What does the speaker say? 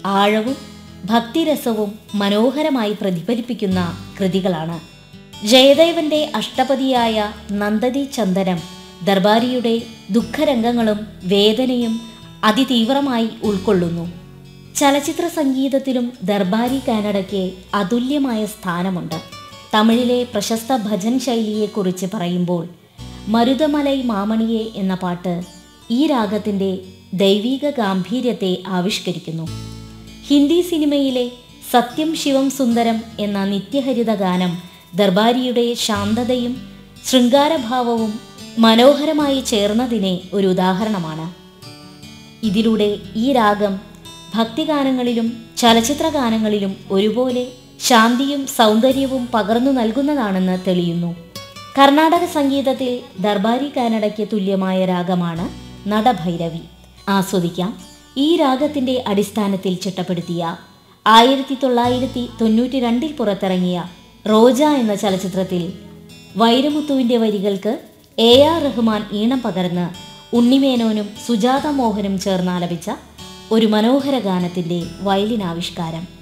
ആഴവും ഭക്തിരസവും മനോഹരമായി പ്രതിഫലിപ്പിക്കുന്ന കൃതികളാണ് ജയദേവന്റെ അഷ്ടപതിയായ നന്ദതി ചന്ദനം ദർബാരിയുടെ ദുഃഖരംഗങ്ങളും വേദനയും അതിതീവ്രമായി ഉൾക്കൊള്ളുന്നു ചലച്ചിത്ര സംഗീതത്തിലും ദർബാരി കാനഡയ്ക്ക് അതുല്യമായ സ്ഥാനമുണ്ട് തമിഴിലെ പ്രശസ്ത ഭജൻ ശൈലിയെക്കുറിച്ച് പറയുമ്പോൾ മരുതമലൈ മാമണിയെ എന്ന പാട്ട് ഈ രാഗത്തിൻ്റെ ദൈവീക ഗാംഭീര്യത്തെ ആവിഷ്കരിക്കുന്നു ഹിന്ദി സിനിമയിലെ സത്യം ശിവം സുന്ദരം എന്ന നിത്യഹരിത ഗാനം ദർബാരിയുടെ ശാന്തതയും ശൃംഗാരഭാവവും മനോഹരമായി ചേർന്നതിനെ ഒരു ഉദാഹരണമാണ് ഇതിലൂടെ ഈ രാഗം ഭക്തിഗാനങ്ങളിലും ചലച്ചിത്ര ഗാനങ്ങളിലും ഒരുപോലെ ശാന്തിയും സൗന്ദര്യവും പകർന്നു നൽകുന്നതാണെന്ന് തെളിയുന്നു കർണാടക സംഗീതത്തിൽ ദർബാരി കാനഡയ്ക്ക് തുല്യമായ രാഗമാണ് നടഭൈരവി ആസ്വദിക്കാം ഈ രാഗത്തിന്റെ അടിസ്ഥാനത്തിൽ ചിട്ടപ്പെടുത്തിയ ആയിരത്തി തൊള്ളായിരത്തി തൊണ്ണൂറ്റി രണ്ടിൽ പുറത്തിറങ്ങിയ റോജ എന്ന ചലച്ചിത്രത്തിൽ വൈരമുത്തുവിന്റെ വരികൾക്ക് എ ആർ റഹ്മാൻ ഈണം പകർന്ന് ഉണ്ണിമേനോനും സുജാത മോഹനും ചേർന്നാലപിച്ച ഒരു മനോഹര ഗാനത്തിന്റെ വയലിൻ ആവിഷ്കാരം